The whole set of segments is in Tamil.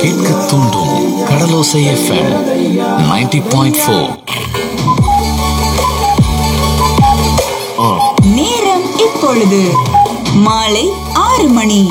கேட்க தூண்டும் கடலோசை எஃப்எம் 90.4 பாயிண்ட் ஃபோர் நேரம் இப்பொழுது மாலை ஆறு மணி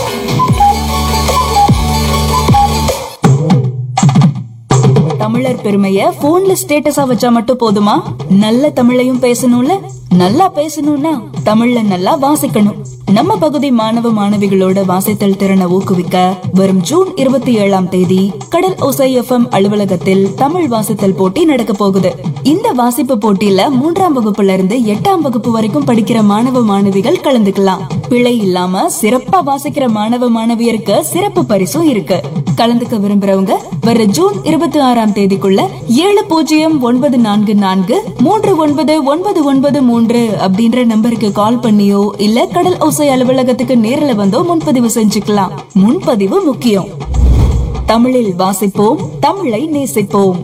தமிழர் பெருமைய போன்ல ஸ்டேட்டஸா வச்சா மட்டும் போதுமா நல்ல தமிழையும் பேசணும்ல நல்லா பேசணும்னா தமிழ்ல நல்லா வாசிக்கணும் நம்ம பகுதி மாணவ மாணவிகளோட வாசித்தல் திறனை ஊக்குவிக்க வரும் ஜூன் இருபத்தி ஏழாம் தேதி கடல் ஒசை எஃப்எம் அலுவலகத்தில் தமிழ் வாசித்தல் போட்டி நடக்க போகுது இந்த வாசிப்பு போட்டியில மூன்றாம் வகுப்புல இருந்து எட்டாம் வகுப்பு வரைக்கும் படிக்கிற மாணவ மாணவிகள் கலந்துக்கலாம் பிழை இல்லாம சிறப்பா வாசிக்கிற மாணவ மாணவியருக்கு சிறப்பு பரிசும் இருக்கு கலந்துக்க விரும்புறவங்க வர ஜூன் இருபத்தி ஆறாம் தேதிக்குள்ள ஏழு பூஜ்ஜியம் ஒன்பது நான்கு நான்கு மூன்று ஒன்பது ஒன்பது ஒன்பது மூன்று அப்படின்ற நம்பருக்கு கால் பண்ணியோ இல்ல கடல் ஓசை அலுவலகத்துக்கு நேரில் வந்தோ முன்பதிவு செஞ்சுக்கலாம் முன்பதிவு முக்கியம் தமிழில் வாசிப்போம் தமிழை நேசிப்போம்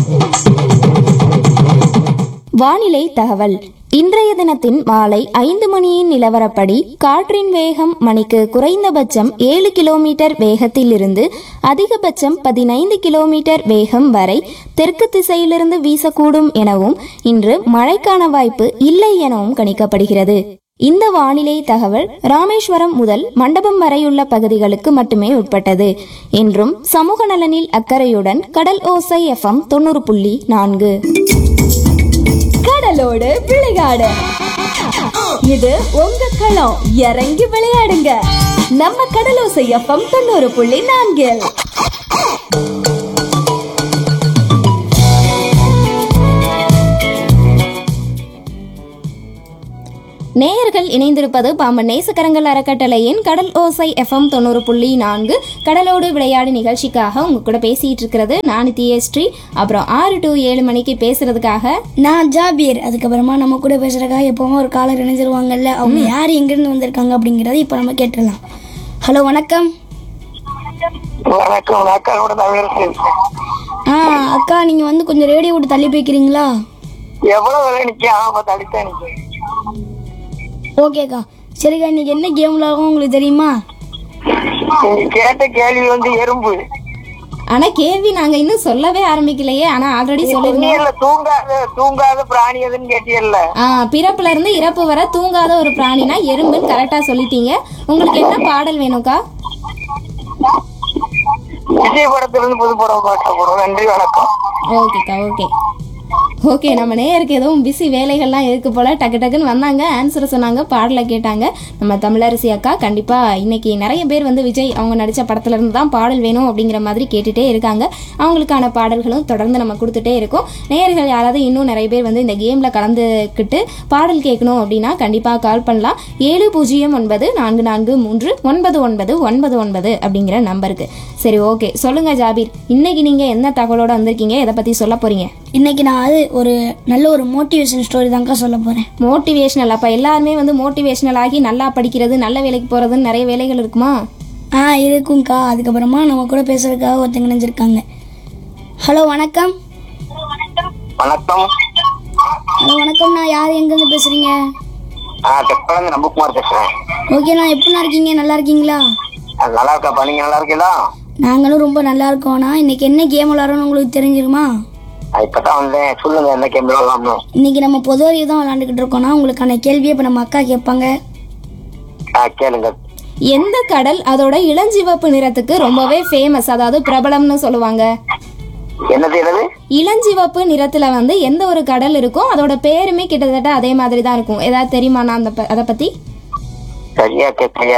வானிலை தகவல் இன்றைய தினத்தின் மாலை ஐந்து மணியின் நிலவரப்படி காற்றின் வேகம் மணிக்கு குறைந்தபட்சம் ஏழு கிலோமீட்டர் வேகத்தில் இருந்து அதிகபட்சம் பதினைந்து கிலோமீட்டர் வேகம் வரை தெற்கு திசையிலிருந்து வீசக்கூடும் எனவும் இன்று மழைக்கான வாய்ப்பு இல்லை எனவும் கணிக்கப்படுகிறது இந்த வானிலை தகவல் ராமேஸ்வரம் முதல் மண்டபம் வரையுள்ள பகுதிகளுக்கு மட்டுமே உட்பட்டது என்றும் சமூக நலனில் அக்கறையுடன் கடல் ஓசை எஃப்எம் தொண்ணூறு புள்ளி நான்கு கடலோடு விளையாடு இது உங்க களம் இறங்கி விளையாடுங்க நம்ம கடலோசை எஃப்எம் தொண்ணூறு புள்ளி நான்கில் நேயர்கள் இணைந்திருப்பது பாம்பன் நேசக்கரங்கள் அறக்கட்டளையின் கடல் ஓசை எஃப்எம் தொண்ணூறு புள்ளி நான்கு கடலோடு விளையாடு நிகழ்ச்சிக்காக உங்க கூட பேசிட்டு இருக்கிறது நான் தியஸ்ரீ அப்புறம் ஆறு டு ஏழு மணிக்கு பேசுறதுக்காக நான் ஜாபீர் அதுக்கப்புறமா நம்ம கூட பேசுறதுக்காக எப்பவும் ஒரு காலர் இணைஞ்சிருவாங்கல்ல அவங்க யார் எங்கிருந்து வந்திருக்காங்க அப்படிங்கறத இப்போ நம்ம கேட்டுடலாம் ஹலோ வணக்கம் வணக்கம் அக்காவோட தமிழரசு ஆ அக்கா நீங்க வந்து கொஞ்சம் ரேடியோ விட்டு தள்ளி போய்க்கிறீங்களா எவ்வளவு விலை நிக்கும் ஆமா தடித்தான் நிக்கும் ஓகேக்கா சரிக்கா இன்னைக்கு என்ன கேம் விளாடும் உங்களுக்கு தெரியுமா நீங்க கேட்ட கேள்வி வந்து எறும்பு ஆனா கேள்வி நாங்க இன்னும் சொல்லவே ஆரம்பிக்கலையே ஆனா ஆல்ரெடி சொல்லிருந்தோம் நீர்ல தூங்காத தூங்காத பிராணி எதுன்னு கேட்டியல்ல ஆ பிறப்புல இருந்து இறப்பு வரை தூங்காத ஒரு பிராணினா எறும்புன்னு கரெக்டா சொல்லிட்டீங்க உங்களுக்கு என்ன பாடல் வேணும்க்கா விஜய் படத்துல இருந்து புது படம் பாட்ட போறோம் நன்றி வணக்கம் ஓகேக்கா ஓகே ஓகே நம்ம நேயருக்கு எதுவும் பிஸி வேலைகள்லாம் இருக்கு போல டக்கு டக்குன்னு வந்தாங்க ஆன்சர் சொன்னாங்க பாடலை கேட்டாங்க நம்ம தமிழரசி அக்கா கண்டிப்பா இன்னைக்கு நிறைய பேர் வந்து விஜய் அவங்க நடிச்ச படத்துல இருந்து தான் பாடல் வேணும் அப்படிங்கிற மாதிரி கேட்டுட்டே இருக்காங்க அவங்களுக்கான பாடல்களும் தொடர்ந்து நம்ம கொடுத்துட்டே இருக்கோம் நேயர்கள் யாராவது இன்னும் நிறைய பேர் வந்து இந்த கேம்ல கலந்துக்கிட்டு பாடல் கேட்கணும் அப்படின்னா கண்டிப்பா கால் பண்ணலாம் ஏழு பூஜ்ஜியம் ஒன்பது நான்கு நான்கு மூன்று ஒன்பது ஒன்பது ஒன்பது ஒன்பது அப்படிங்கிற நம்பருக்கு சரி ஓகே சொல்லுங்க ஜாபீர் இன்னைக்கு நீங்க என்ன தகவலோட வந்திருக்கீங்க எதை பத்தி சொல்ல போறீங்க இன்னைக்கு நான் அது ஒரு நல்ல ஒரு மோட்டிவேஷன் ஸ்டோரி தான்க்கா சொல்ல போறேன் மோட்டிவேஷனல் அப்போ எல்லாருமே வந்து மோட்டிவேஷனல் ஆகி நல்லா படிக்கிறது நல்ல வேலைக்கு போகிறதுன்னு நிறைய வேலைகள் இருக்குமா ஆ இருக்கும்க்கா அதுக்கப்புறமா நம்ம கூட பேசுறதுக்காக ஒருத்தங்க நினைஞ்சிருக்காங்க ஹலோ வணக்கம் வணக்கம் ஹலோ வணக்கம் நான் யார் எங்கேருந்து பேசுறீங்க நான் தெப்பலந்து நம்பகுமார் பேசுறேன் ஓகேண்ணா எப்படிண்ணா இருக்கீங்க நல்லா இருக்கீங்களா அது நல்லா இருக்காப்பா நீங்க நல்லா இருக்கீங்களா நாங்களும் ரொம்ப நல்லா இருக்கோம்ண்ணா இன்னைக்கு என்ன கேம் விளாட்றோம்னு உங்களுக்கு தெரிஞ்சிருமா நான் இப்பதான் வந்தேன் சொல்லுங்க என்ன கேம் விளாடலாம்னு இன்னைக்கு நம்ம பொது அறிவு தான் விளாண்டுக்கிட்டு இருக்கோம்னா உங்களுக்கான கேள்வியை இப்போ நம்ம அக்கா கேட்பாங்க ஆ கேளுங்க எந்த கடல் அதோட இளஞ்சிவப்பு நிறத்துக்கு ரொம்பவே ஃபேமஸ் அதாவது பிரபலம்னு சொல்லுவாங்க என்னது என்னது இளஞ்சிவப்பு நிறத்துல வந்து எந்த ஒரு கடல் இருக்கோ அதோட பேருமே கிட்டத்தட்ட அதே மாதிரி தான் இருக்கும் ஏதாவது தெரியுமாண்ணா அந்த ப- அதை பத்தி சரியா கேட்கலையா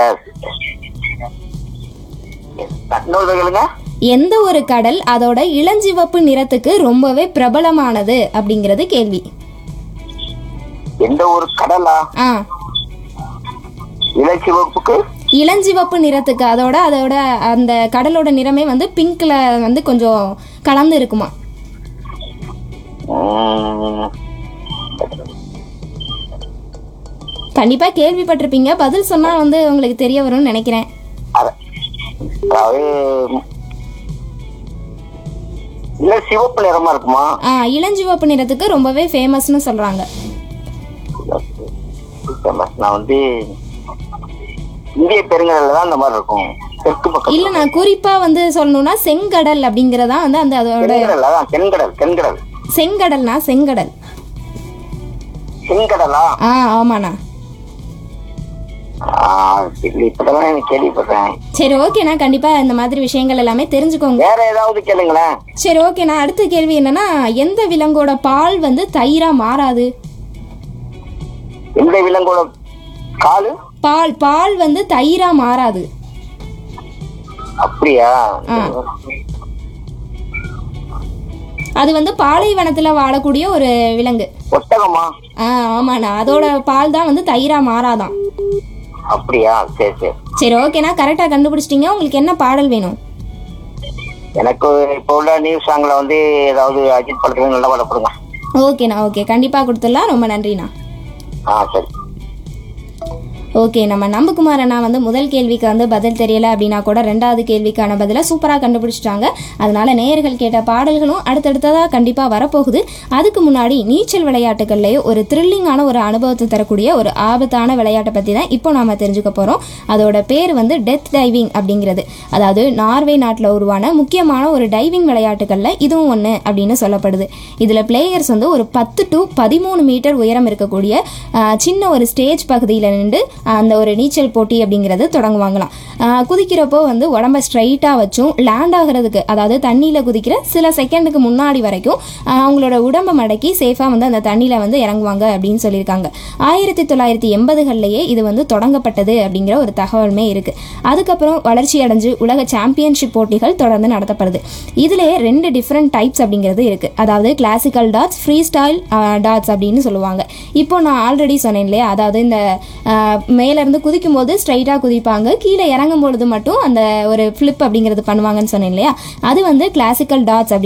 இன்னொரு கேளுங்க எந்த ஒரு கடல் அதோட இளஞ்சிவப்பு நிறத்துக்கு ரொம்பவே பிரபலமானது அப்படிங்கிறது கேள்வி எந்த ஒரு கடலா ஆ இளச்சிவப்புக்கு இளஞ்சிவப்பு நிறத்துக்கு அதோட அதோட அந்த கடலோட நிறமே வந்து பிங்க்ல வந்து கொஞ்சம் கலந்து இருக்குமா உம், கண்டிப்பா கேள்விப்பட்டிருப்பீங்க பதில் சொன்னா வந்து உங்களுக்கு தெரிய வரும்னு நினைக்கிறேன் அத- அதாவது இல்ல சிவப்பு நிறமா இருக்குமா ஆ இளஞ்சிவப்பு நிறத்துக்கு ரொம்பவே ஃபேமஸ்னு சொல்றாங்க நான் வந்து இந்திய பெருங்கடல்ல தான் இந்த மாதிரி இருக்கும் தெற்கு பக்கம் இல்ல நான் குறிப்பா வந்து சொல்லணும்னா செங்கடல் அப்படிங்கறதா வந்து அந்த அதோட தென்கடல் அதான் தென்கடல் தென்கடல் செங்கடல்னா செங்கடல் செங்கடலா ஆ ஆமாண்ணா ஆ, இல்ல இப்பதான் எனக்கு கேள்விப்படுறேன் சரி ஓகேண்ணா கண்டிப்பா இந்த மாதிரி விஷயங்கள் எல்லாமே தெரிஞ்சுக்கோங்க வேற ஏதாவது கேளுங்களேன் சரி ஓகேண்ணா அடுத்த கேள்வி என்னன்னா எந்த விலங்கோட பால் வந்து தயிரா மாறாது எந்த விலங்கோட காலு பால் பால் வந்து தயிரா மாறாது அப்படியா அது வந்து பாலைவனத்துல வாழக்கூடிய ஒரு விலங்கு ஒட்டகமா ஆ ஆமாண்ணா அதோட பால் தான் வந்து தயிரா மாறாதான் அப்படியா சரி சரி சரி ஓகேண்ணா கரெக்டாக கண்டுபிடிச்சிட்டீங்க உங்களுக்கு என்ன பாடல் வேணும் எனக்கு இப்போ உள்ள நியூஸ் சாங்ல வந்து ஏதாவது அஜித் படத்துல நல்ல பாடம் கொடுங்க ஓகேண்ணா ஓகே கண்டிப்பாக கொடுத்துடலாம் ரொம்ப நன்றிண்ணா ஆ சரி ஓகே நம்ம நம்பகுமார் அண்ணா வந்து முதல் கேள்விக்கு வந்து பதில் தெரியல அப்படின்னா கூட ரெண்டாவது கேள்விக்கான பதிலை சூப்பராக கண்டுபிடிச்சிட்டாங்க அதனால நேயர்கள் கேட்ட பாடல்களும் அடுத்தடுத்ததாக கண்டிப்பாக வரப்போகுது அதுக்கு முன்னாடி நீச்சல் விளையாட்டுகள்லேயே ஒரு த்ரில்லிங்கான ஒரு அனுபவத்தை தரக்கூடிய ஒரு ஆபத்தான விளையாட்டை பற்றி தான் இப்போ நாம் தெரிஞ்சுக்க போகிறோம் அதோட பேர் வந்து டெத் டைவிங் அப்படிங்கிறது அதாவது நார்வே நாட்டில் உருவான முக்கியமான ஒரு டைவிங் விளையாட்டுகளில் இதுவும் ஒன்று அப்படின்னு சொல்லப்படுது இதில் பிளேயர்ஸ் வந்து ஒரு பத்து டு பதிமூணு மீட்டர் உயரம் இருக்கக்கூடிய ஆஹ், சின்ன ஒரு ஸ்டேஜ் பகுதியில் நின்று அந்த ஒரு நீச்சல் போட்டி அப்படிங்கிறது தொடங்குவாங்களாம் ஆஹ், குதிக்கிறப்போ வந்து உடம்ப ஸ்ட்ரைட்டாக வச்சும் லேண்ட் ஆகிறதுக்கு அதாவது தண்ணியில் குதிக்கிற சில செகண்டுக்கு முன்னாடி வரைக்கும் ஆஹ், அவங்களோட உடம்பை மடக்கி சேஃபாக வந்து அந்த தண்ணியில் வந்து இறங்குவாங்க அப்படின்னு சொல்லியிருக்காங்க ஆயிரத்தி தொள்ளாயிரத்தி எண்பதுகள்லேயே இது வந்து தொடங்கப்பட்டது அப்படிங்கிற ஒரு தகவலுமே இருக்குது அதுக்கப்புறம் வளர்ச்சி அடைஞ்சு உலக சாம்பியன்ஷிப் போட்டிகள் தொடர்ந்து நடத்தப்படுது இதிலே ரெண்டு டிஃப்ரெண்ட் டைப்ஸ் அப்படிங்கிறது இருக்குது அதாவது classical dots free style dots அப்படின்னு சொல்லுவாங்க இப்போ நான் ஆல்ரெடி சொன்னேன் இல்லையா அதாவது இந்த ஆஹ், மேலேருந்து குதிக்கும் போது ஸ்ட்ரைட்டாக குதிப்பாங்க கீழே இறங்கும் பொழுது மட்டும் அந்த ஒரு ஃப்ளிப் அப்படிங்கிறது பண்ணுவாங்கன்னு சொன்னேன் இல்லையா அது வந்து கிளாசிக்கல் டாட்ஸ் அப்படி